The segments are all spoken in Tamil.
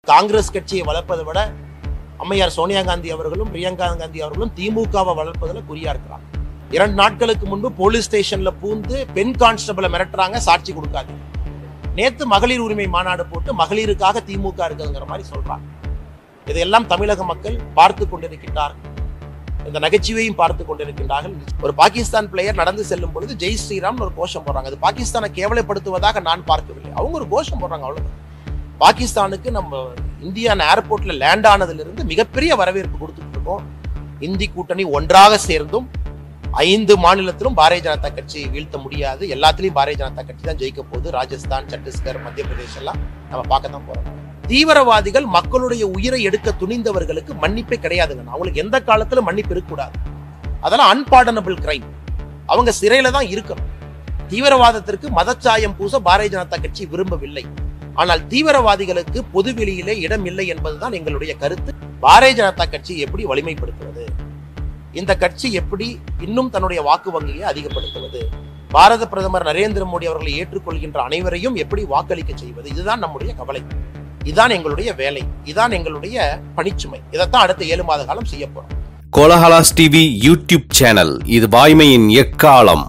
காங்கிரஸ் கட்சியை வளர்ப்பதை விட அம்மையார் சோனியா காந்தி அவர்களும் பிரியங்கா காந்தி அவர்களும் திமுகவை வளர்ப்பதில் குறியா இருக்கிறாங்க இரண்டு நாட்களுக்கு முன்பு போலீஸ் ஸ்டேஷன்ல பூந்து பெண் கான்ஸ்டபிளை மிரட்டுறாங்க சாட்சி கொடுக்காது நேத்து மகளிர் உரிமை மாநாடு போட்டு மகளிருக்காக திமுக இருக்குதுங்கிற மாதிரி சொல்றாங்க இதையெல்லாம் தமிழக மக்கள் பார்த்து கொண்டிருக்கின்றார்கள் இந்த நகைச்சுவையும் பார்த்து கொண்டிருக்கின்றார்கள் ஒரு பாகிஸ்தான் பிளேயர் நடந்து செல்லும் பொழுது ஜெய் ஸ்ரீராம் ஒரு கோஷம் போடுறாங்க அது பாகிஸ்தானை கேவலப்படுத்துவதாக நான் பார்க்கவில்லை அவங்க ஒரு கோஷம் போடுறாங்க அவ்வளவுதான் பாகிஸ்தானுக்கு நம்ம இந்தியான் ஏர்போர்ட்ல லேண்ட் ஆனதுல இருந்து மிகப்பெரிய வரவேற்பு கொடுத்துட்டு இருக்கோம் இந்தி கூட்டணி ஒன்றாக சேர்ந்தும் ஐந்து மாநிலத்திலும் பாரதிய ஜனதா கட்சி வீழ்த்த முடியாது எல்லாத்துலயும் பாரதிய ஜனதா கட்சி தான் ஜெயிக்க போகுது ராஜஸ்தான் சத்தீஸ்கர் மத்திய பிரதேஷ் எல்லாம் நம்ம பார்க்க தான் போறோம் தீவிரவாதிகள் மக்களுடைய உயிரை எடுக்க துணிந்தவர்களுக்கு மன்னிப்பே கிடையாதுங்க அவங்களுக்கு எந்த காலத்துல மன்னிப்பு இருக்கக்கூடாது அதெல்லாம் அன்பார்டனபிள் கிரைம் அவங்க சிறையில தான் இருக்கணும் தீவிரவாதத்திற்கு மதச்சாயம் பூச பாரதிய ஜனதா கட்சி விரும்பவில்லை ஆனால் தீவிரவாதிகளுக்கு பொதுவெளியிலே இடம் இல்லை என்பதுதான் எங்களுடைய கருத்து பாரதிய ஜனதா கட்சி எப்படி வலிமைப்படுத்துவது இந்த கட்சி எப்படி இன்னும் தன்னுடைய வாக்கு வங்கியை அதிகப்படுத்துவது பாரத பிரதமர் நரேந்திர மோடி அவர்களை ஏற்றுக்கொள்கின்ற அனைவரையும் எப்படி வாக்களிக்க செய்வது இதுதான் நம்முடைய கவலை இதுதான் எங்களுடைய வேலை இதுதான் எங்களுடைய பணிச்சுமை இதைத்தான் அடுத்த ஏழு மாத காலம் செய்ய போறோம் கோலஹலாஸ் டிவி யூடியூப் சேனல் இது வாய்மையின் எக்காலம்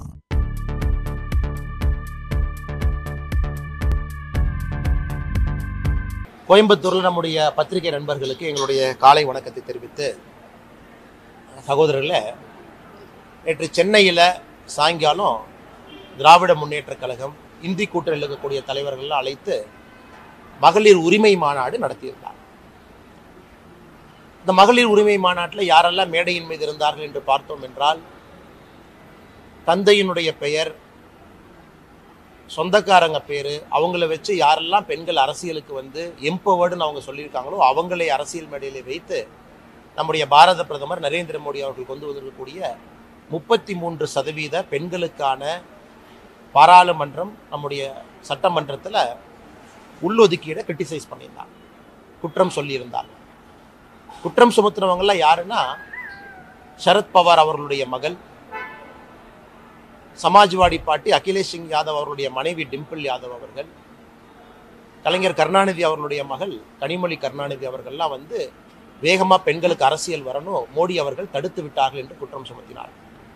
கோயம்புத்தூர்ல நம்முடைய பத்திரிகை நண்பர்களுக்கு எங்களுடைய காலை வணக்கத்தை தெரிவித்து சகோதரர்களே நேற்று சென்னையில் சாயங்காலம் திராவிட முன்னேற்றக் கழகம் இந்தி கூட்டணியில் இருக்கக்கூடிய தலைவர்கள் அழைத்து மகளிர் உரிமை மாநாடு நடத்தியிருந்தார் இந்த மகளிர் உரிமை மாநாட்டில் யாரெல்லாம் மேடையின் மீது இருந்தார்கள் என்று பார்த்தோம் என்றால் தந்தையினுடைய பெயர் சொந்தக்காரங்க பேரு அவங்கள வச்சு யாரெல்லாம் பெண்கள் அரசியலுக்கு வந்து எம்பவர்டுன்னு அவங்க சொல்லியிருக்காங்களோ அவங்களை அரசியல் மேடையில வைத்து நம்முடைய பாரத பிரதமர் நரேந்திர மோடி அவர்கள் கொண்டு வந்திருக்கக்கூடிய முப்பத்தி மூன்று சதவீத பெண்களுக்கான பாராளுமன்றம் நம்முடைய சட்டமன்றத்தில் உள்ளொதுக்கீடை கிரிட்டிசைஸ் பண்ணியிருந்தாங்க குற்றம் சொல்லியிருந்தாங்க குற்றம் சுமத்துறவங்கெல்லாம் யாருன்னா சரத் பவார் அவர்களுடைய மகள் சமாஜ்வாடி பார்ட்டி அகிலேஷ் சிங் யாதவ் அவர்களுடைய மனைவி டிம்பிள் யாதவ் அவர்கள் கலைஞர் கருணாநிதி அவர்களுடைய மகள் கனிமொழி கருணாநிதி அவர்கள்லாம் வந்து வேகமா பெண்களுக்கு அரசியல் வரணும் மோடி அவர்கள் தடுத்து விட்டார்கள் என்று குற்றம் சுமத்தினார்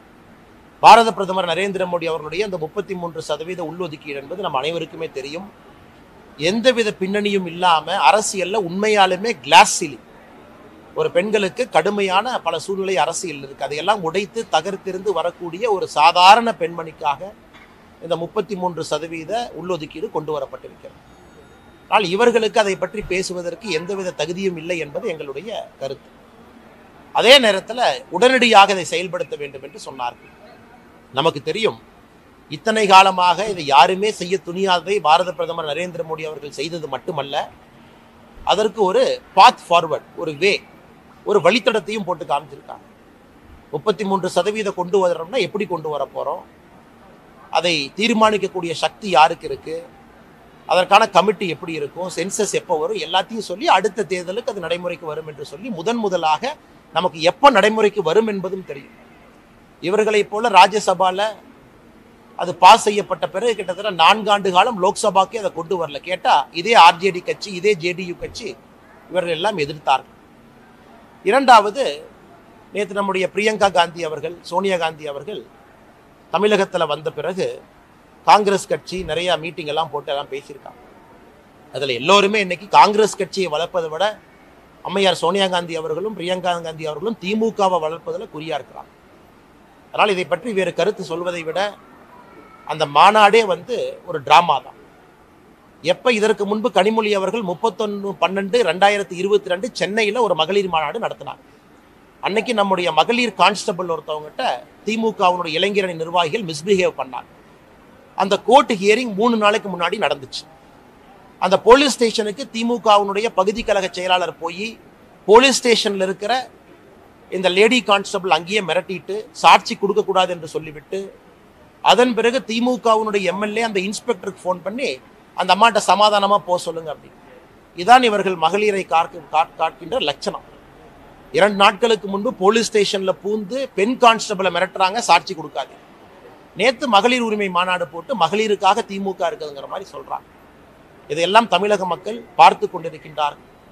பாரத பிரதமர் நரேந்திர மோடி அவர்களுடைய அந்த முப்பத்தி மூன்று சதவீத உள்ளொதுக்கீடு என்பது நம்ம அனைவருக்குமே தெரியும் எந்தவித பின்னணியும் இல்லாம அரசியல்ல உண்மையாலுமே கிளாஸ் சீலிங் ஒரு பெண்களுக்கு கடுமையான பல சூழ்நிலை அரசியல் இருக்கு அதையெல்லாம் உடைத்து தகர்த்திருந்து வரக்கூடிய ஒரு சாதாரண பெண்மணிக்காக இந்த முப்பத்தி மூன்று சதவீத உள்ளொதுக்கீடு கொண்டு வரப்பட்டிருக்கிறது ஆனால் இவர்களுக்கு அதை பற்றி பேசுவதற்கு எந்தவித தகுதியும் இல்லை என்பது எங்களுடைய கருத்து அதே நேரத்தில் உடனடியாக இதை செயல்படுத்த வேண்டும் என்று சொன்னார்கள் நமக்கு தெரியும் இத்தனை காலமாக இதை யாருமே செய்ய துணியாததை பாரத பிரதமர் நரேந்திர மோடி அவர்கள் செய்தது மட்டுமல்ல அதற்கு ஒரு பாத் ஃபார்வர்ட் ஒரு வே ஒரு வழித்தடத்தையும் போட்டு காமிச்சிருக்காங்க முப்பத்தி மூன்று சதவீத கொண்டு வரோம்னா எப்படி கொண்டு வர போறோம் அதை தீர்மானிக்கக்கூடிய சக்தி யாருக்கு இருக்கு அதற்கான கமிட்டி எப்படி இருக்கும் சென்சஸ் எப்போ வரும் எல்லாத்தையும் சொல்லி அடுத்த தேர்தலுக்கு அது நடைமுறைக்கு வரும் என்று சொல்லி முதன் முதலாக நமக்கு எப்போ நடைமுறைக்கு வரும் என்பதும் தெரியும் இவர்களைப் போல ராஜ்யசபால அது பாஸ் செய்யப்பட்ட பிறகு கிட்டத்தட்ட நான்காண்டு காலம் லோக்சபாக்கே அதை கொண்டு வரல கேட்டா இதே ஆர்ஜேடி கட்சி இதே ஜேடியு கட்சி இவர்கள் எல்லாம் எதிர்த்தார்கள் இரண்டாவது நேற்று நம்முடைய பிரியங்கா காந்தி அவர்கள் சோனியா காந்தி அவர்கள் தமிழகத்தில் வந்த பிறகு காங்கிரஸ் கட்சி நிறைய மீட்டிங் எல்லாம் போட்டு எல்லாம் பேசியிருக்காங்க அதில் எல்லோருமே இன்னைக்கு காங்கிரஸ் கட்சியை வளர்ப்பதை விட அம்மையார் சோனியா காந்தி அவர்களும் பிரியங்கா காந்தி அவர்களும் திமுகவை வளர்ப்பதில் குறியா இருக்கிறாங்க அதனால் இதை பற்றி வேறு கருத்து சொல்வதை விட அந்த மாநாடே வந்து ஒரு டிராமா தான் எப்ப இதற்கு முன்பு கனிமொழி அவர்கள் முப்பத்தொன்னு பன்னெண்டு ரெண்டாயிரத்தி இருபத்தி ரெண்டு சென்னையில ஒரு மகளிர் மாநாடு நடத்தினார் அன்னைக்கு நம்முடைய மகளிர் கான்ஸ்டபிள் ஒருத்தவங்ககிட்ட திமுகவினுடைய இளைஞரணி நிர்வாகிகள் மிஸ்பிஹேவ் பண்ணாங்க அந்த கோர்ட் ஹியரிங் மூணு நாளைக்கு முன்னாடி நடந்துச்சு அந்த போலீஸ் ஸ்டேஷனுக்கு திமுகவினுடைய பகுதி கழக செயலாளர் போய் போலீஸ் ஸ்டேஷன்ல இருக்கிற இந்த லேடி கான்ஸ்டபிள் அங்கேயே மிரட்டிட்டு சாட்சி கொடுக்கக்கூடாது என்று சொல்லிவிட்டு அதன் பிறகு திமுகவினுடைய எம்எல்ஏ அந்த இன்ஸ்பெக்டருக்கு ஃபோன் பண்ணி அந்த அம்மாட்ட சமாதானமா போக சொல்லுங்க அப்படின்னு இதான் இவர்கள் மகளிரை காக்க காட்- காட்கின்ற லட்சணம் இரண்டு நாட்களுக்கு முன்பு போலீஸ் ஸ்டேஷன்ல பூந்து பெண் கான்ஸ்டபிளை மிரட்டுறாங்க சாட்சி கொடுக்காது நேத்து மகளிர் உரிமை மாநாடு போட்டு மகளிருக்காக திமுக இருக்குதுங்கிற மாதிரி சொல்றாங்க இதையெல்லாம் தமிழக மக்கள் பார்த்து கொண்டிருக்கின்றார்கள்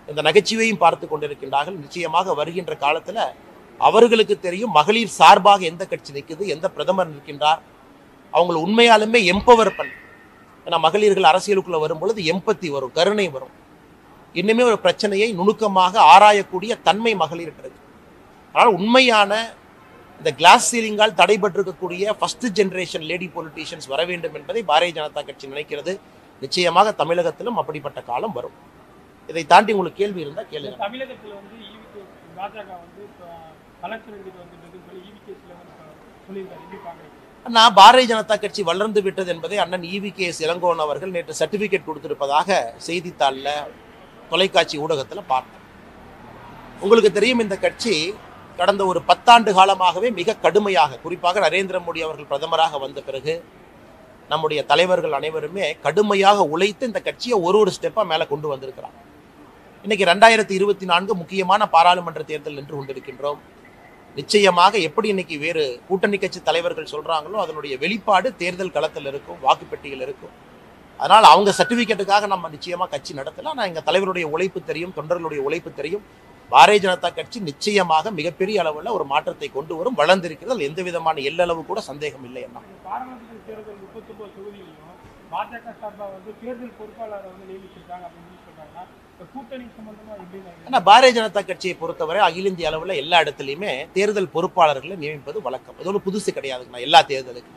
இந்த நகைச்சுவையும் பார்த்து கொண்டிருக்கின்றார்கள் நிச்சயமாக வருகின்ற காலத்துல அவர்களுக்கு தெரியும் மகளிர் சார்பாக எந்த கட்சி நிற்குது எந்த பிரதமர் நிற்கின்றார் அவங்களை உண்மையாலுமே எம்பவர் பண்ண ஏன்னா மகளிர்கள் அரசியலுக்குள்ள வரும் பொழுது எம்பத்தி வரும் கருணை வரும் இன்னுமே ஒரு பிரச்சனையை நுணுக்கமாக ஆராயக்கூடிய தன்மை மகளிர் இருக்கு ஆனால் உண்மையான இந்த கிளாஸ் சீலிங்கால் தடைபட்டிருக்கக்கூடிய ஃபர்ஸ்ட் ஜெனரேஷன் லேடி பொலிட்டீஷியன்ஸ் வர வேண்டும் என்பதை பாரதிய ஜனதா கட்சி நினைக்கிறது நிச்சயமாக தமிழகத்திலும் அப்படிப்பட்ட காலம் வரும் இதை தாண்டி உங்களுக்கு கேள்வி இருந்தால் கேளுங்க தமிழகத்தில் வந்து ஈவிகே பாஜக வந்து இப்போ கலெக்டர் எடுத்துட்டு வந்துட்டு சொல்லி ஈவிகேஸ்ல வந்து இப்ப சொல்லியிருக்காரு எப்படி பாக்குறீங்க நான் பாரதிய ஜனதா கட்சி வளர்ந்து விட்டது என்பதை அண்ணன் இவி கே எஸ் இளங்கோவன் அவர்கள் நேற்று சர்டிபிகேட் கொடுத்திருப்பதாக செய்தித்தாளில் தொலைக்காட்சி ஊடகத்தில் பார்த்தேன் உங்களுக்கு தெரியும் இந்த கட்சி கடந்த ஒரு பத்தாண்டு காலமாகவே மிக கடுமையாக குறிப்பாக நரேந்திர மோடி அவர்கள் பிரதமராக வந்த பிறகு நம்முடைய தலைவர்கள் அனைவருமே கடுமையாக உழைத்து இந்த கட்சியை ஒரு ஒரு ஸ்டெப்பாக மேலே கொண்டு வந்திருக்கிறாங்க இன்னைக்கு ரெண்டாயிரத்தி இருபத்தி நான்கு முக்கியமான பாராளுமன்ற தேர்தல் நின்று கொண்டிருக்கின்றோம் நிச்சயமாக எப்படி இன்னைக்கு வேறு கூட்டணி கட்சி தலைவர்கள் சொல்றாங்களோ அதனுடைய வெளிப்பாடு தேர்தல் களத்தில் இருக்கும் வாக்குப்பெட்டியில் இருக்கும் அதனால் அவங்க சர்டிபிகேட்டுக்காக நம்ம நிச்சயமா கட்சி நடத்தலாம் ஆனால் எங்க தலைவருடைய உழைப்பு தெரியும் தொண்டர்களுடைய உழைப்பு தெரியும் பாரதிய ஜனதா கட்சி நிச்சயமாக மிகப்பெரிய அளவில் ஒரு மாற்றத்தை கொண்டு வரும் வளர்ந்திருக்கிறது அதில் எந்த விதமான எல்லளவு கூட சந்தேகம் இல்லை என்ன இந்த பாராளுமன்ற தேர்தல் முப்பத்தொன்பது தொகுதியிலையும் பாஜக சார்பா வந்து தேர்தல் பொறுப்பாளரை வந்து நியமிச்சிருக்காங்க அப்படின்னு சொல்றாங்க இந்த கூட்டணி சம்பந்தமா எப்படி நினைக்கிறீங்க? ஆனா பாரதிய ஜனதா கட்சியை பொறுத்தவரை அகில இந்திய அளவில் எல்லா இடத்துலையுமே தேர்தல் பொறுப்பாளர்களை நியமிப்பது வழக்கம் இது ஒன்றும் புதுசு கிடையாதுங்கண்ணா எல்லா தேர்தலுக்குமே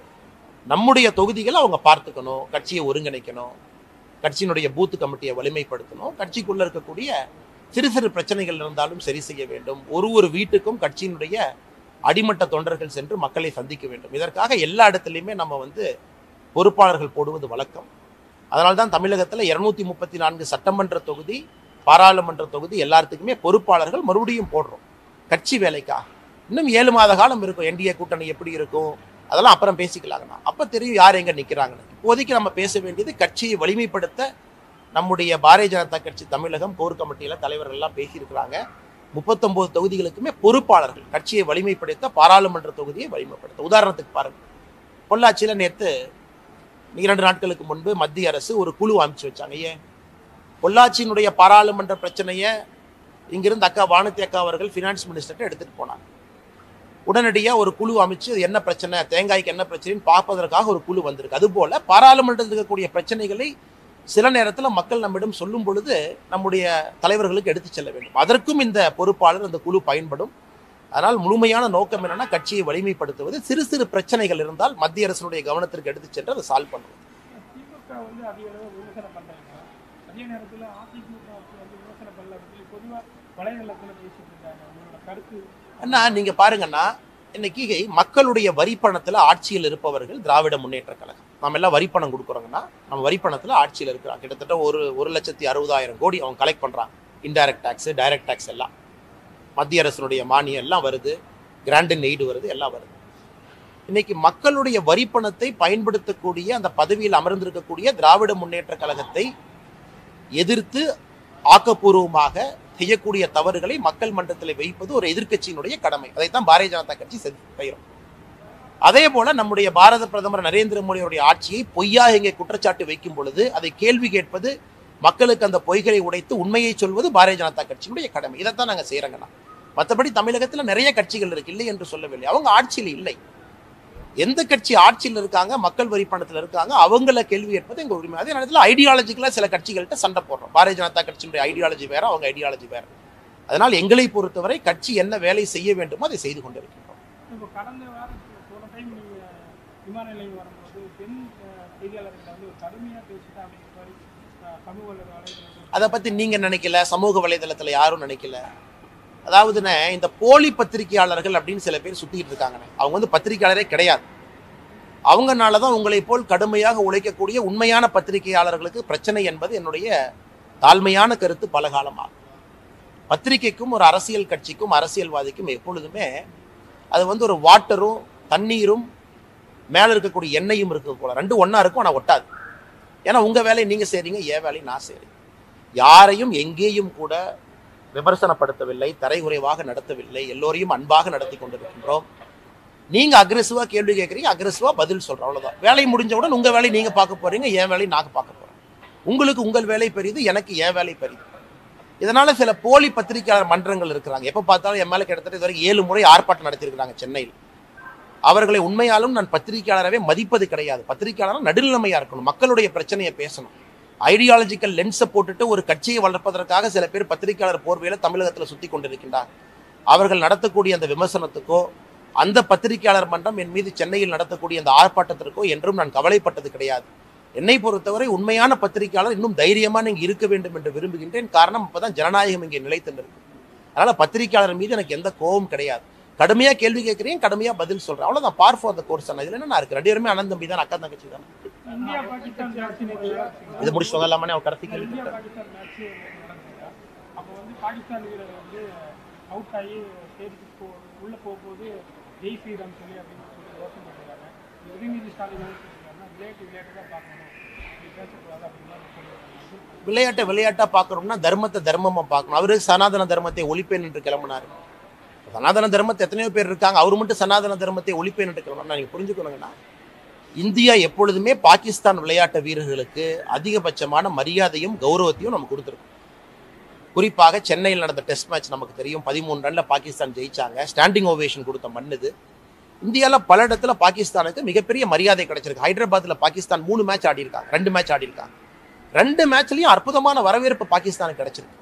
நம்முடைய தொகுதிகளை அவங்க பார்த்துக்கணும் கட்சியை ஒருங்கிணைக்கணும் கட்சியினுடைய பூத் கமிட்டியை வலிமைப்படுத்தணும் கட்சிக்குள்ள இருக்கக்கூடிய சிறு சிறு பிரச்சனைகள் இருந்தாலும் சரி செய்ய வேண்டும் ஒரு ஒரு வீட்டுக்கும் கட்சியினுடைய அடிமட்ட தொண்டர்கள் சென்று மக்களை சந்திக்க வேண்டும் இதற்காக எல்லா இடத்துலையுமே நம்ம வந்து பொறுப்பாளர்கள் போடுவது வழக்கம் அதனால்தான் தமிழகத்தில் இருநூத்தி முப்பத்தி நான்கு சட்டமன்ற தொகுதி பாராளுமன்ற தொகுதி எல்லாத்துக்குமே பொறுப்பாளர்கள் மறுபடியும் போடுறோம் கட்சி வேலைக்காக இன்னும் ஏழு மாத காலம் இருக்கும் என்டிஏ கூட்டணி எப்படி இருக்கும் அதெல்லாம் அப்புறம் பேசிக்கலாங்கண்ணா அப்ப தெரியும் யார் எங்க நிக்கிறாங்கன்னு இப்போதைக்கு நம்ம பேச வேண்டியது கட்சியை வலிமைப்படுத்த நம்முடைய பாரதிய ஜனதா கட்சி தமிழகம் கோர் கமிட்டியில தலைவர்கள் எல்லாம் பேசியிருக்கிறாங்க முப்பத்தொன்பது தொகுதிகளுக்குமே பொறுப்பாளர்கள் கட்சியை வலிமைப்படுத்த பாராளுமன்ற தொகுதியை வலிமைப்படுத்த உதாரணத்துக்கு பாருங்க பொள்ளாச்சியில நேத்து இரண்டு நாட்களுக்கு முன்பு மத்திய அரசு ஒரு குழு அமைச்சு வச்சாங்க ஏன் பொள்ளாச்சியினுடைய பாராளுமன்ற பிரச்சனையை இங்கிருந்து அக்கா வானதி அக்கா அவர்கள் ஃபினான்ஸ் மினிஸ்டர்கிட்ட எடுத்துட்டு போனாங்க உடனடியாக ஒரு குழு அமைச்சு அது என்ன பிரச்சனை தேங்காய்க்கு என்ன பிரச்சனைன்னு பார்ப்பதற்காக ஒரு குழு வந்திருக்கு அதுபோல பாராளுமன்றத்தில் இருக்கக்கூடிய பிரச்சனைகளை சில நேரத்தில் மக்கள் நம்மிடம் சொல்லும் பொழுது நம்முடைய தலைவர்களுக்கு எடுத்து செல்ல வேண்டும் அதற்கும் இந்த பொறுப்பாளர் அந்த குழு பயன்படும் அதனால் முழுமையான நோக்கம் என்னன்னா கட்சியை வலிமைப்படுத்துவது சிறு சிறு பிரச்சனைகள் இருந்தால் மத்திய அரசினுடைய கவனத்திற்கு எடுத்து சென்று அதை சால்வ் பண்ணுவது திமுக வந்து அதிக அளவு விமர்சனம் பண்றாங்க அதே நேரத்துல அதிமுக வந்து விமர்சனம் பண்ணல அப்படின்னு சொல்லி பொதுவா வலைதளத்துல பேசிட்டு இருக்காங்க உங்களோட கருத்து அண்ணா நீங்க பாருங்கண்ணா இன்னைக்கு மக்களுடைய வரிப்பணத்துல ஆட்சியில் இருப்பவர்கள் திராவிட முன்னேற்ற கழகம் நம்ம எல்லாம் வரிப்பணம் கொடுக்குறோங்கன்னா நம்ம வரிப்பணத்துல ஆட்சியில் இருக்கிறாங்க கிட்டத்தட்ட ஒரு ஒரு லட்சத்தி அறுபதாயிரம் கோடி அவங்க கலெக்ட் பண்றாங்க இன்டைரக்ட் டேக்ஸ் டைரக்ட் டேக்ஸ் எல்லாம் மத்திய அரசினுடைய மானியம் எல்லாம் வருது கிராண்ட் எய்டு வருது எல்லாம் வருது இன்னைக்கு மக்களுடைய வரிப்பணத்தை பயன்படுத்தக்கூடிய அந்த பதவியில் அமர்ந்திருக்கக்கூடிய திராவிட முன்னேற்ற கழகத்தை எதிர்த்து ஆக்கப்பூர்வமாக செய்யக்கூடிய தவறுகளை மக்கள் மன்றத்தில் வைப்பது ஒரு எதிர்க்கட்சியினுடைய கடமை அதைத்தான் பாரதிய ஜனதா கட்சி செய்யும் அதே போல நம்முடைய பாரத பிரதமர் நரேந்திர மோடியுடைய ஆட்சியை பொய்யாக இங்கே குற்றச்சாட்டு வைக்கும் பொழுது அதை கேள்வி கேட்பது மக்களுக்கு அந்த பொய்களை உடைத்து உண்மையை சொல்வது பாரதிய ஜனதா கட்சியினுடைய கடமை இதைத்தான் நாங்க செய்யறோங்கண்ணா மற்றபடி தமிழகத்துல நிறைய கட்சிகள் இருக்கு இல்லை என்று சொல்லவில்லை அவங்க ஆட்சியில் இல்லை எந்த கட்சி ஆட்சியில் இருக்காங்க மக்கள் வரி பணத்தில் இருக்காங்க அவங்கள கேள்வி கேட்பது எங்க உரிமை அதே நேரத்தில் ஐடியாலஜிக்கலா சில கட்சிகள்கிட்ட சண்டை போடுறோம் பாரதிய ஜனதா கட்சியினுடைய ஐடியாலஜி வேற அவங்க ஐடியாலஜி வேற அதனால் எங்களை பொறுத்தவரை கட்சி என்ன வேலை செய்ய வேண்டுமோ அதை செய்து கொண்டிருக்கின்றோம் இப்போ கடந்த வாரம் போன டைம் நீங்க விமான நிலையம் வரும்போது பெண் அஹ், செய்தியாளர்களை வந்து ஒரு கடுமையா பேசிட்டா அப்படிங்கிற மாதிரி அஹ், சமூக வலைதளத்தில் அதை பத்தி நீங்க நினைக்கல சமூக வலைதளத்துல யாரும் நினைக்கல அதாவதுண்ணே இந்த போலி பத்திரிகையாளர்கள் அப்படின்னு சில பேர் சுத்திட்டு இருக்காங்கண்ணே அவங்க வந்து பத்திரிகையாளரே கிடையாது அவங்கனால தான் உங்களை போல் கடுமையாக உழைக்கக்கூடிய உண்மையான பத்திரிகையாளர்களுக்கு பிரச்சனை என்பது என்னுடைய தாழ்மையான கருத்து பல காலமாகும் பத்திரிகைக்கும் ஒரு அரசியல் கட்சிக்கும் அரசியல்வாதிக்கும் எப்பொழுதுமே அது வந்து ஒரு வாட்டரும் தண்ணீரும் மேல இருக்கக்கூடிய எண்ணெயும் இருக்கிறது போல ரெண்டும் ஒண்ணா இருக்கும் ஆனா ஒட்டாது ஏன்னா உங்க வேலையை நீங்க செய்றீங்க என் வேலையை நான் செய்றேன் யாரையும் எங்கேயும் கூட விமர்சனப்படுத்தவில்லை தரைகுறைவாக நடத்தவில்லை எல்லோரையும் அன்பாக நடத்தி கொண்டிருக்கின்றோம் நீங்க அக்ரெசிவா கேள்வி கேட்குறீங்க அக்ரெசிவா பதில் சொல்றோம் அவ்வளவுதான் வேலை முடிஞ்சவுடன் உங்க வேலையை நீங்க பார்க்க போறீங்க என் வேலையை நாங்க பார்க்க போறோம் உங்களுக்கு உங்கள் வேலை பெரியது எனக்கு என் வேலை பெரியது இதனால சில போலி பத்திரிகையாளர் மன்றங்கள் இருக்கிறாங்க எப்ப பார்த்தாலும் என் மேல கிட்டத்தட்ட இதுவரை ஏழு முறை ஆர்ப்பாட்டம் நடத்தியிருக்கிறாங்க சென்னையில் அவர்களை உண்மையாலும் நான் பத்திரிகையாளராகவே மதிப்பது கிடையாது பத்திரிகையாளர் நடுநிலைமையா இருக்கணும் மக்களுடைய பிரச்சனையை பேசணும் ஐடியாலஜிக்கல் லென்ஸை போட்டுட்டு ஒரு கட்சியை வளர்ப்பதற்காக சில பேர் பத்திரிகையாளர் போர்வையில தமிழகத்தில் சுத்தி கொண்டிருக்கின்றார் அவர்கள் நடத்தக்கூடிய அந்த விமர்சனத்துக்கோ அந்த பத்திரிகையாளர் மன்றம் என் மீது சென்னையில் நடத்தக்கூடிய அந்த ஆர்ப்பாட்டத்திற்கோ என்றும் நான் கவலைப்பட்டது கிடையாது என்னை பொறுத்தவரை உண்மையான பத்திரிகையாளர் இன்னும் தைரியமா நீங்க இருக்க வேண்டும் என்று விரும்புகின்றேன் காரணம் அப்பதான் ஜனநாயகம் இங்கே நிலைத்து நிற்கும் அதனால பத்திரிகையாளர் மீது எனக்கு எந்த கோபம் கிடையாது கடுமையா கேள்வி கேட்கிறேன் கடுமையா பதில் சொல்றேன் அவ்வளவுதான் பார் ஃபார் த கோர்ஸ் இதுல என்ன இருக்கு ரெண்டு பேருமே அண்ணன் தம்பி தான் அக்கா தங்கச்சி தான் இந்தியா பாகிஸ்தான் மேட்ச் இது முடிச்சுட்டு எல்லாமே அவர் கருத்து கேள்வி இந்தியா கேட்டார். பாகிஸ்தான் மேட்ச் நடந்தது அப்போ வந்து பாகிஸ்தான் வீரர் வந்து அவுட் ஆகி ஸ்டேஜுக்கு போ உள்ள போகும்போது ஜெய் ஸ்ரீராம் சொல்லி அப்படின்னு சொல்லி யோசனை பண்ணிருக்காங்க உதயநிதி ஸ்டாலின் என்ன சொல்லியிருக்காருன்னா விளையாட்டு விளையாட்டு தான் பார்க்கணும் இப்படி பேசக்கூடாது அப்படின்னு தான் சொல்லியிருக்காங்க விளையாட்டை விளையாட்டா பார்க்கணும்னா தர்மத்தை தர்மமா பார்க்கணும் அவரு சனாதன தர்மத்தை ஒழிப்பேன் என்று கிளம்பினாரு சனாதன தர்மத்தை எத்தனையோ பேர் இருக்காங்க அவர் மட்டும் சனாதன தர்மத்தை ஒழிப்பேன் என்று கிளம்பினா நீங்க புரிஞ்சுக்கணுங்கன்னா இந்தியா எப்பொழுதுமே பாகிஸ்தான் விளையாட்டு வீரர்களுக்கு அதிகபட்சமான மரியாதையும் கௌரவத்தையும் நம்ம கொடுத்துருக்கோம் குறிப்பாக சென்னையில் நடந்த டெஸ்ட் மேட்ச் நமக்கு தெரியும் பதிமூணு ரன்ல பாகிஸ்தான் ஜெயிச்சாங்க ஸ்டாண்டிங் ஓவேஷன் கொடுத்த மண்ணுது இந்தியாவில் பல இடத்துல பாகிஸ்தானுக்கு மிகப்பெரிய மரியாதை கிடைச்சிருக்கு ஹைதராபாத்ல பாகிஸ்தான் மூணு மேட்ச் ஆடி இருக்காங்க ரெண்டு மேட்ச் ஆடி இருக்காங்க ரெண்டு மேட்ச்லயும் அற்புதமான வரவேற்பு பாகிஸ்தானுக்கு கிடைச்சிருக்கு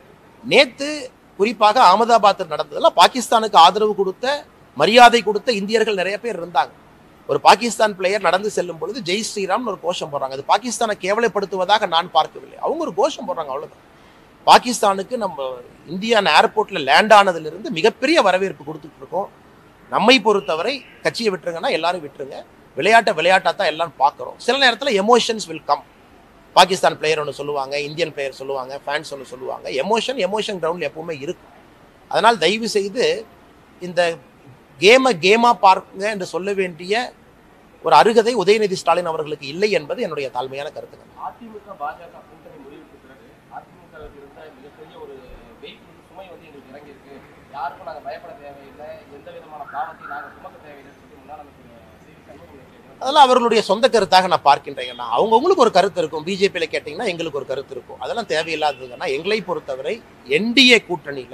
நேத்து குறிப்பாக அகமதாபாத்தில் நடந்ததுல பாகிஸ்தானுக்கு ஆதரவு கொடுத்த மரியாதை கொடுத்த இந்தியர்கள் நிறைய பேர் இருந்தாங்க ஒரு பாகிஸ்தான் பிளேயர் நடந்து செல்லும் பொழுது ஜெய் ஸ்ரீராம்னு ஒரு கோஷம் போடுறாங்க அது பாகிஸ்தானை கேவலப்படுத்துவதாக நான் பார்க்கவில்லை அவங்க ஒரு கோஷம் போடுறாங்க அவ்வளவுதான் பாகிஸ்தானுக்கு நம்ம இந்தியா ஏர்போர்ட்ல லேண்ட் ஆனதிலிருந்து மிகப்பெரிய வரவேற்பு கொடுத்துட்டு இருக்கோம் நம்மை பொறுத்தவரை கட்சியை விட்டுருங்கன்னா எல்லாரும் விட்டுருங்க விளையாட்டை விளையாட்டா தான் எல்லாரும் பார்க்குறோம் சில நேரத்தில் emotions will come Pakistan player ஒன்று சொல்லுவாங்க இந்தியன் பிளேயர் சொல்லுவாங்க ஃபேன்ஸ் ஒன்று சொல்லுவாங்க எமோஷன் எமோஷன் கிரவுண்டில் எப்பவுமே இருக்கும் அதனால் தயவு செய்து இந்த கேமை கேமா பாருங்க என்று சொல்ல வேண்டிய ஒரு அருகதை உதயநிதி ஸ்டாலின் அவர்களுக்கு இல்லை என்பது என்னுடைய தாழ்மையான கருத்துக்கள் அதிமுக பாஜக கூட்டணி முடிவுக்கு பிறகு அதிமுக இருந்த மிகப்பெரிய ஒரு வெயிட் வந்து சுமை வந்து எங்களுக்கு இறங்கி இருக்கு யாருக்கும் நாங்க பயப்பட தேவையில்லை எந்த விதமான பாவத்தையும் நாங்க சுமக்க தேவையில்லைன்னு சொல்லி முன்னாள் அமைச்சர் சி வி சண்முகம் கேட்கிறோம் அதெல்லாம் அவர்களுடைய சொந்த கருத்தாக நான் பார்க்கின்றேன் அவங்கவுங்களுக்கு ஒரு கருத்து இருக்கும் பிஜேபியில கேட்டிங்கன்னா எங்களுக்கு ஒரு கருத்து இருக்கும் அதெல்லாம் தேவையில்லாததுன்னா எங்களை பொறுத்தவரை என்டிஏ கூட்டணியில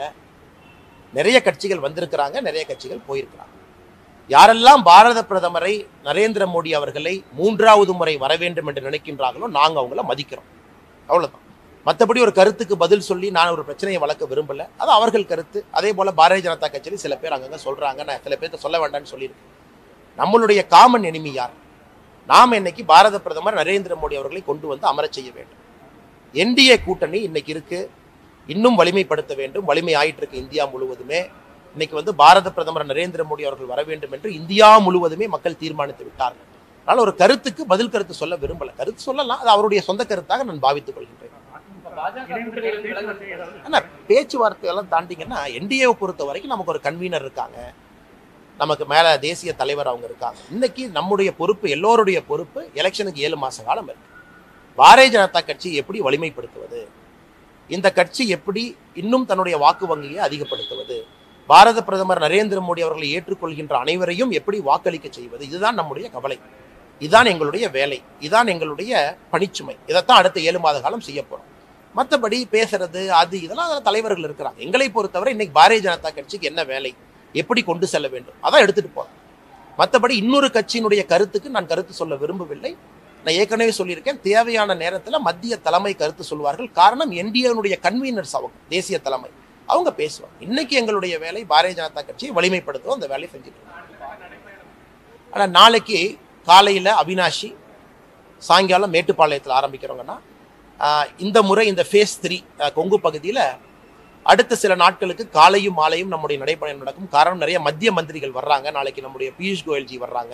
நிறைய கட்சிகள் வந்திருக்கிறாங்க நிறைய கட்சிகள் போயிருக்கிறாங்க யாரெல்லாம் பாரத பிரதமரை நரேந்திர மோடி அவர்களை மூன்றாவது முறை வர வேண்டும் என்று நினைக்கின்றார்களோ நாங்க அவங்கள மதிக்கிறோம் அவ்வளவுதான் மற்றபடி ஒரு கருத்துக்கு பதில் சொல்லி நான் ஒரு பிரச்சனையை வளர்க்க விரும்பல அது அவர்கள் கருத்து அதே போல பாரதிய ஜனதா கட்சியில் சில பேர் அங்கங்க சொல்றாங்க நான் சில பேர்த்த சொல்ல வேண்டாம்னு சொல்லியிருக்கேன் நம்மளுடைய காமன் enemy யார் நாம் இன்னைக்கு பாரத பிரதமர் நரேந்திர மோடி அவர்களை கொண்டு வந்து அமரச் செய்ய வேண்டும் என்டிஏ கூட்டணி இன்னைக்கு இருக்கு இன்னும் வலிமைப்படுத்த வேண்டும் வலிமை ஆயிட்டு இருக்கு இந்தியா முழுவதுமே இன்னைக்கு வந்து பாரத பிரதமர் நரேந்திர மோடி அவர்கள் வர வேண்டும் என்று இந்தியா முழுவதுமே மக்கள் தீர்மானித்து விட்டார்கள் அதனால ஒரு கருத்துக்கு பதில் கருத்து சொல்ல விரும்பல கருத்து சொல்லலாம் அது அவருடைய சொந்த கருத்தாக நான் பாவித்துக் கொள்கின்றேன் இப்ப பாஜக கூட்டணியிலிருந்து விலகுறது ஆனா பேச்சுவார்த்தை எல்லாம் தாண்டிங்கன்னா என்டிஏவை பொறுத்த வரைக்கும் நமக்கு ஒரு கன்வீனர் இருக்காங்க நமக்கு மேல தேசிய தலைவர் அவங்க இருக்காங்க இன்னைக்கு நம்முடைய பொறுப்பு எல்லோருடைய பொறுப்பு எலெக்ஷனுக்கு ஏழு மாச காலம் இருக்கு பாரதிய ஜனதா கட்சி எப்படி வலிமைப்படுத்துவது இந்த கட்சி எப்படி இன்னும் தன்னுடைய வாக்கு வங்கியை அதிகப்படுத்துவது பாரத பிரதமர் நரேந்திர மோடி அவர்களை ஏற்றுக்கொள்கின்ற அனைவரையும் எப்படி வாக்களிக்க செய்வது இதுதான் நம்முடைய கவலை இதுதான் எங்களுடைய வேலை இதுதான் எங்களுடைய பணிச்சுமை இதைத்தான் அடுத்த ஏழு மாத காலம் செய்ய போறோம் மற்றபடி பேசுறது அது இதெல்லாம் அதுல தலைவர்கள் இருக்கிறாங்க எங்களை பொறுத்தவரை இன்னைக்கு பாரதிய ஜனதா கட்சிக்கு என்ன வேலை எப்படி கொண்டு செல்ல வேண்டும் அதான் எடுத்துட்டு போறோம் மற்றபடி இன்னொரு கட்சியினுடைய கருத்துக்கு நான் கருத்து சொல்ல விரும்பவில்லை நான் ஏற்கனவே சொல்லியிருக்கேன் தேவையான நேரத்தில் மத்திய தலைமை கருத்து சொல்வார்கள் காரணம் என்டிஏனுடைய கன்வீனர்ஸ் அவங்க தேசிய தலைமை அவங்க பேசுவாங்க இன்னைக்கு எங்களுடைய வேலை பாரதிய ஜனதா கட்சியை வலிமைப்படுத்துவோம் அந்த வேலையை செஞ்சுட்டு இருக்கோம் ஆனால் நாளைக்கு காலையில் அவினாஷி சாயங்காலம் மேட்டுப்பாளையத்தில் ஆரம்பிக்கிறவங்கன்னா ஆஹ், இந்த முறை இந்த ஃபேஸ் த்ரீ கொங்கு பகுதியில் அடுத்த சில நாட்களுக்கு காலையும் மாலையும் நம்முடைய நடைபயணம் நடக்கும் காரணம் நிறைய மத்திய மந்திரிகள் வர்றாங்க நாளைக்கு நம்முடைய பியூஷ் கோயல்ஜி வர்றாங்க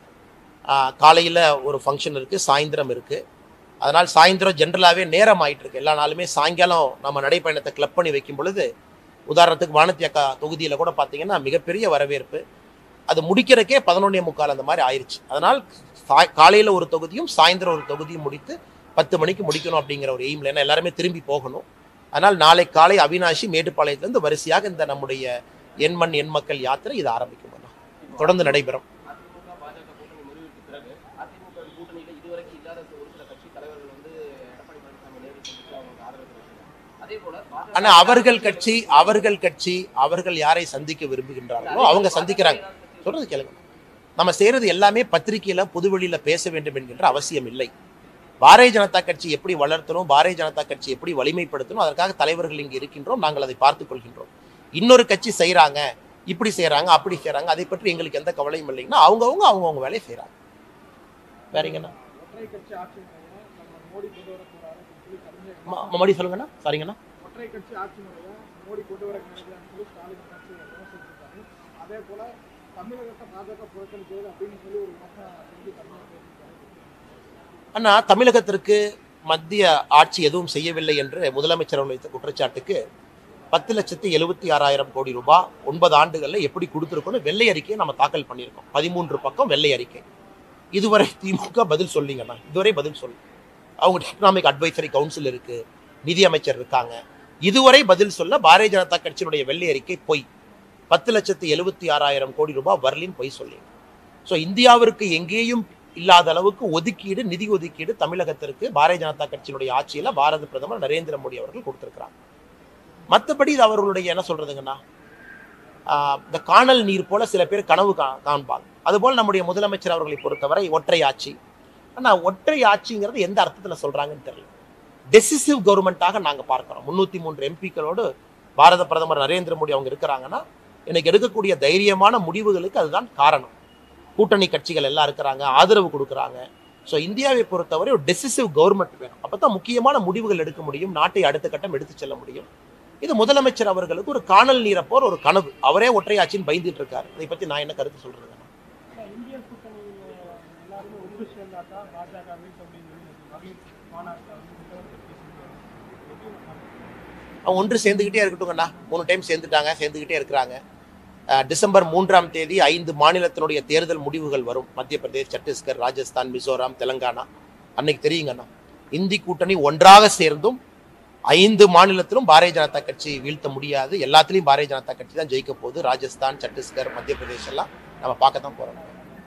காலையில் ஒரு ஃபங்க்ஷன் இருக்குது சாயந்தரம் இருக்குது அதனால் சாயந்தரம் ஜென்ரலாகவே நேரம் ஆயிட்டு இருக்கு எல்லா நாளுமே சாயங்காலம் நம்ம நடைப்பயணத்தை கிளப் பண்ணி வைக்கும் பொழுது உதாரணத்துக்கு வானத்தி அக்கா தொகுதியில் கூட பார்த்தீங்கன்னா மிகப்பெரிய வரவேற்பு அது முடிக்கிறக்கே பதினொன்னே முக்கால் அந்த மாதிரி ஆயிருச்சு அதனால் சாய் காலையில் ஒரு தொகுதியும் சாயந்தரம் ஒரு தொகுதியும் முடித்து பத்து மணிக்கு முடிக்கணும் அப்படிங்கிற ஒரு எய்மில் ஏன்னா எல்லாருமே திரும்பி போகணும் அதனால் நாளை காலை அவினாஷி மேட்டுப்பாளையத்திலிருந்து வரிசையாக இந்த நம்முடைய எண் மண் எண் மக்கள் யாத்திரை இது ஆரம்பிக்கும் அண்ணா. தொடர்ந்து நடைபெறும் அதிமுக பாஜக கூட்டணி முடிவுக்கு பிறகு அதிமுக கூட்டணியில இதுவரைக்கும் இல்லாத ஒரு சில கட்சி தலைவர்கள் வந்து எடப்பாடி பழனிசாமி நேரில் சந்திச்சு அவங்களுக்கு ஆதரவு தெரிவிச்சாங்க அதே போல பாஜக ஆனா அவர்கள் கட்சி அவர்கள் கட்சி அவர்கள் யாரை சந்திக்க விரும்புகின்றார்களோ அவங்க சந்திக்கிறாங்க சொல்றது கேளுங்க நம்ம செய்யறது எல்லாமே பத்திரிகையில பொதுவெளியில பேச வேண்டும் என்கின்ற அவசியம் இல்லை பாரதிய ஜனதா கட்சி எப்படி வளர்த்தணும் பாரதிய ஜனதா கட்சி எப்படி வலிமைப்படுத்தணும் அதற்காக தலைவர்கள் இங்கு இருக்கின்றோம் நாங்கள் அதை பார்த்துக் கொள்கின்றோம் இன்னொரு கட்சி செய்றாங்க இப்படி செய்றாங்க அப்படி செய்றாங்க அதை பற்றி எங்களுக்கு எந்த கவலையும் இல்லைங்கன்னா அவங்கவுங்க அவங்கவுங்க வேலையை செய்றாங்க வேறீங்கண்ணா ஒற்றை கட்சி ஆட்சி முறையை நம்ம மோடி கொண்டு வர போறாரு சொல்லி கலைஞர் ம- மறுபடியும் சொல்லுங்கண்ணா சரிங்கண்ணா ஒற்றை கட்சி ஆட்சி முறையை மோடி கொண்டு வர நினைக்கிறான்னு சொல்லி ஸ்டாலின் கட்சி விமர்சிச்சிருக்காரு அதே போல தமிழகத்தை பாஜக புறக்கணிக்கிறது அப்படின்னு சொல்லி ஒரு விமர்சனம் செஞ்சு தமிழக பேசியிருக்காரு அண்ணா தமிழகத்திற்கு மத்திய ஆட்சி எதுவும் செய்யவில்லை என்று முதலமைச்சர் அவர்கள் வைத்த குற்றச்சாட்டுக்கு பத்து லட்சத்தி எழுபத்தி ஆறாயிரம் கோடி ரூபாய் ஒன்பது ஆண்டுகள்ல எப்படி கொடுத்துருக்கோன்னு வெள்ளை அறிக்கையை நம்ம தாக்கல் பண்ணியிருக்கோம் பதிமூன்று பக்கம் வெள்ளை அறிக்கை இதுவரை திமுக பதில் சொல்லிங்கண்ணா இதுவரை பதில் சொல்லு அவங்க எக்கனாமிக் அட்வைசரி கவுன்சில் இருக்கு நிதி அமைச்சர் இருக்காங்க இதுவரை பதில் சொல்ல பாரதிய ஜனதா கட்சியினுடைய வெள்ளை அறிக்கை பொய் பத்து லட்சத்தி எழுபத்தி ஆறாயிரம் கோடி ரூபாய் வரலின் பொய் சொல்லி ஸோ இந்தியாவிற்கு எங்கேயும் இல்லாத அளவுக்கு ஒதுக்கீடு நிதி ஒதுக்கீடு தமிழகத்திற்கு பாரதிய ஜனதா கட்சியினுடைய ஆட்சியில பாரத பிரதமர் நரேந்திர மோடி அவர்கள் கொடுத்திருக்கிறாங்க மற்றபடி இது அவர்களுடைய என்ன சொல்றதுங்கண்ணா ஆஹ் இந்த காணல் நீர் போல சில பேர் கனவு கா காண்பாங்க அதுபோல் நம்முடைய முதலமைச்சர் அவர்களை பொறுத்தவரை ஒற்றை ஆட்சி ஆனா ஒற்றை ஆட்சிங்கிறது எந்த அர்த்தத்துல சொல்றாங்கன்னு தெரியல டெசிசிவ் கவர்மெண்ட்டாக நாங்க பார்க்கிறோம் முன்னூத்தி மூன்று எம்பிக்களோடு பாரத பிரதமர் நரேந்திர மோடி அவங்க இருக்கிறாங்கன்னா இன்னைக்கு எடுக்கக்கூடிய தைரியமான முடிவுகளுக்கு அதுதான் காரணம் கூட்டணி கட்சிகள் எல்லாம் இருக்கிறாங்க ஆதரவு கொடுக்குறாங்க ஸோ இந்தியாவை பொறுத்தவரை ஒரு டெசிசிவ் கவர்மெண்ட் வேணும் அப்பதான் முக்கியமான முடிவுகள் எடுக்க முடியும் நாட்டை அடுத்த கட்டம் எடுத்து செல்ல முடியும் இது முதலமைச்சர் அவர்களுக்கு ஒரு காணல் நீரை போற ஒரு கனவு அவரே ஒற்றையாச்சின்னு பயந்துட்டு இருக்காரு இதை பத்தி நான் என்ன கருத்து சொல்றேன் இந்திய கூட்டணி எல்லாருமே ஒன்று சேர்ந்தா தான் பாஜக வீட்டு அப்படின்னு சொல்லி மகளிர் மாநாட்டில் வந்து முதல்வர் பேசியிருக்காரு எப்படி நம்ம அவங்க ஒன்று சேர்ந்துக்கிட்டே இருக்கட்டுங்கண்ணா மூணு டைம் சேர்ந்துட்டாங்க சேர்ந்துக்கிட்டே இருக்கிறாங்க அஹ் டிசம்பர் மூன்றாம் தேதி ஐந்து மாநிலத்தினுடைய தேர்தல் முடிவுகள் வரும் மத்திய பிரதேஷ் சத்தீஸ்கர் ராஜஸ்தான் மிசோரம் தெலங்கானா அன்னைக்கு தெரியுங்கண்ணா இந்தி கூட்டணி ஒன்றாக சேர்ந்தும் ஐந்து மாநிலத்திலும் பாரதிய ஜனதா கட்சி வீழ்த்த முடியாது எல்லாத்துலயும் பாரதிய ஜனதா கட்சி தான் ஜெயிக்க போகுது ராஜஸ்தான் சத்தீஸ்கர் மத்திய பிரதேஷ் எல்லாம் நம்ம பார்க்க தான் போறோம்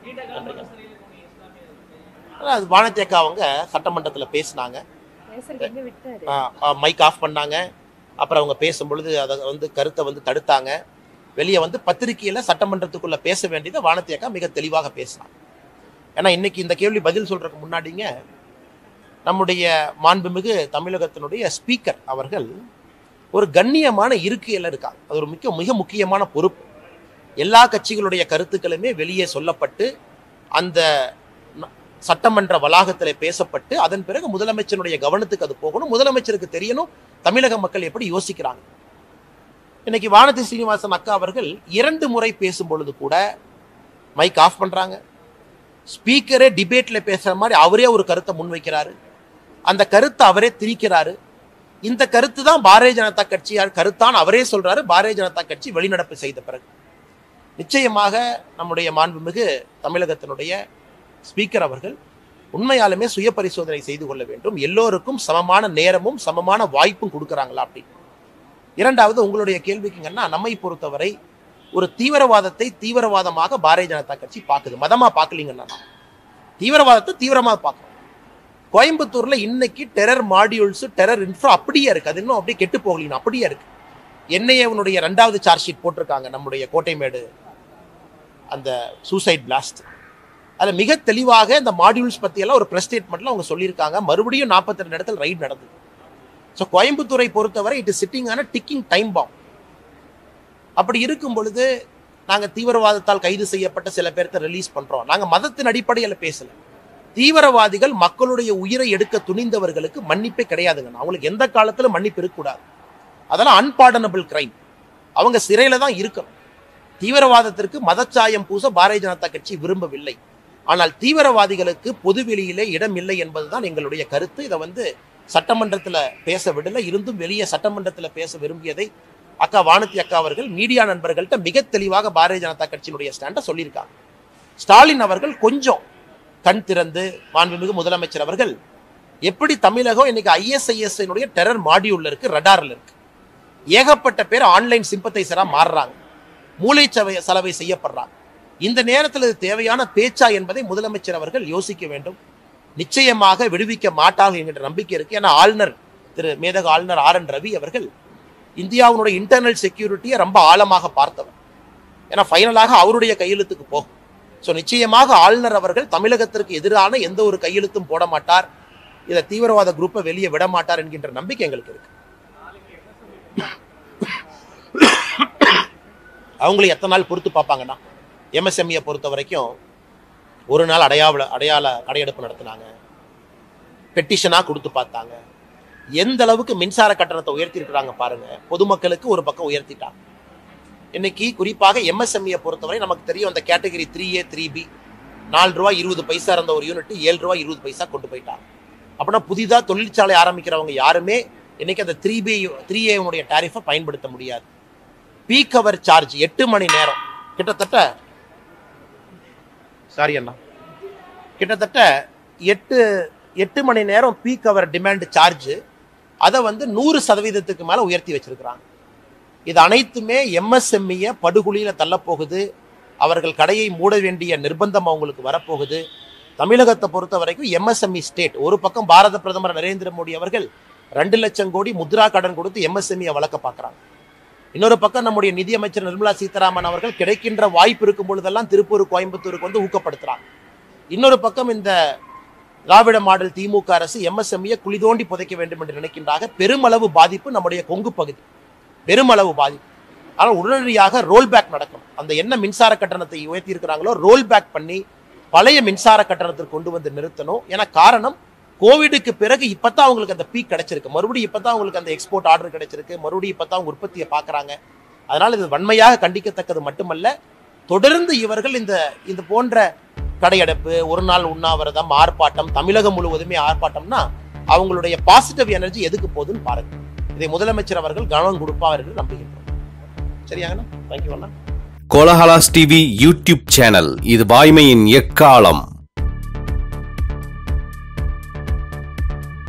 ஆனா, அது வானத்தேக்கா அவங்க சட்டமன்றத்துல பேசினாங்க பேசுறது எங்க விட்டாரு மைக் ஆஃப் பண்ணாங்க அப்புறம் அவங்க பேசும்பொழுது அதை வந்து கருத்தை வந்து தடுத்தாங்க வெளியே வந்து பத்திரிகையில சட்டமன்றத்துக்குள்ள பேச வேண்டியதை வானத்தியக்கா மிக தெளிவாக பேசினாங்க ஏன்னா இன்னைக்கு இந்த கேள்வி பதில் சொல்றதுக்கு முன்னாடிங்க நம்முடைய மாண்புமிகு தமிழகத்தினுடைய ஸ்பீக்கர் அவர்கள் ஒரு கண்ணியமான இருக்கையில இருக்காங்க அது ஒரு மிக மிக முக்கியமான பொறுப்பு எல்லா கட்சிகளுடைய கருத்துக்களுமே வெளியே சொல்லப்பட்டு அந்த ந- சட்டமன்ற வளாகத்தில் பேசப்பட்டு அதன் பிறகு முதலமைச்சருடைய கவனத்துக்கு அது போகணும் முதலமைச்சருக்கு தெரியணும் தமிழக மக்கள் எப்படி யோசிக்கிறாங்க இன்னைக்கு வானதி சீனிவாசன் அக்கா அவர்கள் இரண்டு முறை பேசும் பொழுது கூட மைக் ஆஃப் பண்றாங்க ஸ்பீக்கரே டிபேட்ல பேசுற மாதிரி அவரே ஒரு கருத்தை முன்வைக்கிறாரு அந்த கருத்தை அவரே திரிக்கிறாரு இந்த கருத்து தான் பாரதிய ஜனதா கட்சியார் கருத்தான் அவரே சொல்றாரு பாரதிய ஜனதா கட்சி வெளிநடப்பு செய்த பிறகு நிச்சயமாக நம்முடைய மாண்புமிகு தமிழகத்தினுடைய ஸ்பீக்கர் அவர்கள் உண்மையாலுமே சுய பரிசோதனை செய்து கொள்ள வேண்டும் எல்லோருக்கும் சமமான நேரமும் சமமான வாய்ப்பும் கொடுக்கறாங்களா அப்படி இரண்டாவது உங்களுடைய கேள்விக்குங்கன்னா நம்மை பொறுத்தவரை ஒரு தீவிரவாதத்தை தீவிரவாதமாக பாரதிய ஜனதா கட்சி பார்க்குது மதமா பார்க்கலீங்கன்னா தீவிரவாதத்தை தீவிரமா பார்க்கணும் கோயம்புத்தூர்ல இன்னைக்கு டெரர் மாடியூல்ஸ் டெரர் இன்ஃப்ரா அப்படியே இருக்கு அது இன்னும் அப்படியே கெட்டு போகலீங்க அப்படியே இருக்கு என்ஐஏவனுடைய ரெண்டாவது சார்ஜ் ஷீட் போட்டிருக்காங்க நம்முடைய கோட்டைமேடு அந்த சூசைட் பிளாஸ்ட் அதில் மிக தெளிவாக இந்த மாடியூல்ஸ் பற்றியெல்லாம் ஒரு ப்ரெஸ் ஸ்டேட்மெண்ட்டில் அவங்க சொல்லியிருக்காங்க மறுபடியும் நாற்பத்தி ரெண்டு இடத்துல ரைட் நடந்தது ஸோ கோயம்புத்தூரை பொறுத்தவரை it is sitting on ticking time bomb அப்படி இருக்கும் பொழுது நாங்கள் தீவிரவாதத்தால் கைது செய்யப்பட்ட சில பேர்த்த ரிலீஸ் பண்ணுறோம் நாங்கள் மதத்தின் அடிப்படையில் பேசல தீவிரவாதிகள் மக்களுடைய உயிரை எடுக்க துணிந்தவர்களுக்கு மன்னிப்பே கிடையாதுங்க அவங்களுக்கு எந்த காலத்திலும் மன்னிப்பு இருக்கக்கூடாது அதெல்லாம் அன்பார்டனபிள் கிரைம் அவங்க சிறையில தான் இருக்கணும் தீவிரவாதத்திற்கு மதச்சாயம் பூச பாரதிய ஜனதா கட்சி விரும்பவில்லை ஆனால் தீவிரவாதிகளுக்கு பொதுவெளியிலே இடம் இல்லை என்பதுதான் எங்களுடைய கருத்து இதை வந்து சட்டமன்றத்துல பேச விடல இருந்தும் வெளியே சட்டமன்றத்துல பேச விரும்பியதை அக்கா வானதி அக்கா அவர்கள் மீடியா நண்பர்கள்ட்ட மிக தெளிவாக பாரதிய ஜனதா கட்சியினுடைய ஸ்டாண்டை சொல்லியிருக்காங்க ஸ்டாலின் அவர்கள் கொஞ்சம் கண் திறந்து மாண்புமிகு முதலமைச்சர் அவர்கள் எப்படி தமிழகம் இன்னைக்கு ஐஎஸ்ஐஎஸ் டெரர் மாடியூல்ல இருக்கு ரடார்ல இருக்கு ஏகப்பட்ட பேர் ஆன்லைன் சிம்பத்தைசரா மாறுறாங்க மூளை சவை செலவை செய்யப்படுறாங்க இந்த நேரத்தில் இது தேவையான பேச்சா என்பதை முதலமைச்சர் அவர்கள் யோசிக்க வேண்டும் நிச்சயமாக விடுவிக்க மாட்டார்கள் என்கிற நம்பிக்கை இருக்கு ஏன்னா ஆளுநர் திரு மேதக ஆளுநர் ஆர் என் ரவி அவர்கள் இந்தியாவினுடைய இன்டர்னல் செக்யூரிட்டியை ரொம்ப ஆழமாக பார்த்தவர் ஏன்னா ஃபைனலாக அவருடைய கையெழுத்துக்கு போகும் ஸோ நிச்சயமாக ஆளுநர் அவர்கள் தமிழகத்திற்கு எதிரான எந்த ஒரு கையெழுத்தும் போட மாட்டார் இதை தீவிரவாத குரூப்பை வெளியே விட மாட்டார் என்கின்ற நம்பிக்கை எங்களுக்கு இருக்கு அவங்களும் எத்தனை நாள் பொறுத்து பார்ப்பாங்கன்னா எம்எஸ்எம்இயை பொறுத்த வரைக்கும் ஒரு நாள் அடையாள அடையாள கடையெடுப்பு நடத்தினாங்க பெட்டிஷனாக கொடுத்து பார்த்தாங்க எந்த அளவுக்கு மின்சார கட்டணத்தை உயர்த்தியிருக்கிறாங்க பாருங்க பொதுமக்களுக்கு ஒரு பக்கம் உயர்த்திட்டாங்க இன்னைக்கு குறிப்பாக எம்எஸ்எம்இயை பொறுத்தவரை நமக்கு தெரியும் அந்த category three A three B நாலு ரூபாய் இருபது பைசா இருந்த ஒரு யூனிட் ஏழு ரூபாய் இருபது பைசா கொண்டு போயிட்டாங்க அப்படின்னா புதிதாக தொழிற்சாலை ஆரம்பிக்கிறவங்க யாருமே இன்னைக்கு அந்த த்ரீ பி த்ரீ ஏனுடைய டாரிஃபை பயன்படுத்த முடியாது பீக் அவர் சார்ஜ் எட்டு மணி நேரம் கிட்டத்தட்ட சாரி அண்ணா கிட்டத்தட்ட எட்டு எட்டு மணி நேரம் பீக் அவர் டிமாண்ட் சார்ஜ் அதை வந்து நூறு சதவீதத்துக்கு மேலே உயர்த்தி வச்சிருக்கிறாங்க இது அனைத்துமே எம்எஸ்எம்இயை படுகொலியில் தள்ளப்போகுது அவர்கள் கடையை மூட வேண்டிய நிர்பந்தம் அவங்களுக்கு வரப்போகுது தமிழகத்தை பொறுத்த வரைக்கும் எம்எஸ்எம்இ ஸ்டேட் ஒரு பக்கம் பாரத பிரதமர் நரேந்திர மோடி அவர்கள் ரெண்டு லட்சம் கோடி முத்ரா கடன் கொடுத்து எம்எஸ்எம்இயை வளர்க்க பார்க்குறாங்க இன்னொரு பக்கம் நம்முடைய நிதியமைச்சர் நிர்மலா சீதாராமன் அவர்கள் கிடைக்கின்ற வாய்ப்பு இருக்கும் பொழுதெல்லாம் திருப்பூர் கோயம்புத்தூருக்கு வந்து ஊக்கப்படுத்துறாங்க இன்னொரு பக்கம் இந்த திராவிட மாடல் திமுக அரசு எம்எஸ்எம்இயை குழி தோண்டி புதைக்க வேண்டும் என்று நினைக்கின்றாக பெருமளவு பாதிப்பு நம்முடைய கொங்கு பகுதி பெருமளவு பாதிப்பு ஆனால் உடனடியாக ரோல் பேக் நடக்கும் அந்த என்ன மின்சார கட்டணத்தை உயர்த்தி இருக்கிறாங்களோ ரோல் பேக் பண்ணி பழைய மின்சார கட்டணத்திற்கு கொண்டு வந்து நிறுத்தணும் ஏன்னா காரணம் கோவிடுக்கு பிறகு இப்பதான் அவங்களுக்கு அந்த பீக் கிடைச்சிருக்கு மறுபடியும் இப்பதான் அவங்களுக்கு அந்த எக்ஸ்போர்ட் ஆர்டர் கிடைச்சிருக்கு மறுபடியும் இப்பதான் அவங்க உற்பத்தியை பார்க்கறாங்க அதனால இது வன்மையாக கண்டிக்கத்தக்கது மட்டுமல்ல தொடர்ந்து இவர்கள் இந்த இது போன்ற கடையடைப்பு ஒரு நாள் உண்ணாவிரதம் ஆர்ப்பாட்டம் தமிழகம் முழுவதுமே ஆர்ப்பாட்டம்னா அவங்களுடைய பாசிட்டிவ் எனர்ஜி எதுக்கு போகுதுன்னு பாருங்க இதை முதலமைச்சர் அவர்கள் கவனம் கொடுப்பார் என்று நம்புகின்றோம் சரியாங்கண்ணா தேங்க்யூ அண்ணா கோலஹலாஸ் டிவி யூடியூப் சேனல் இது வாய்மையின் எக்காலம்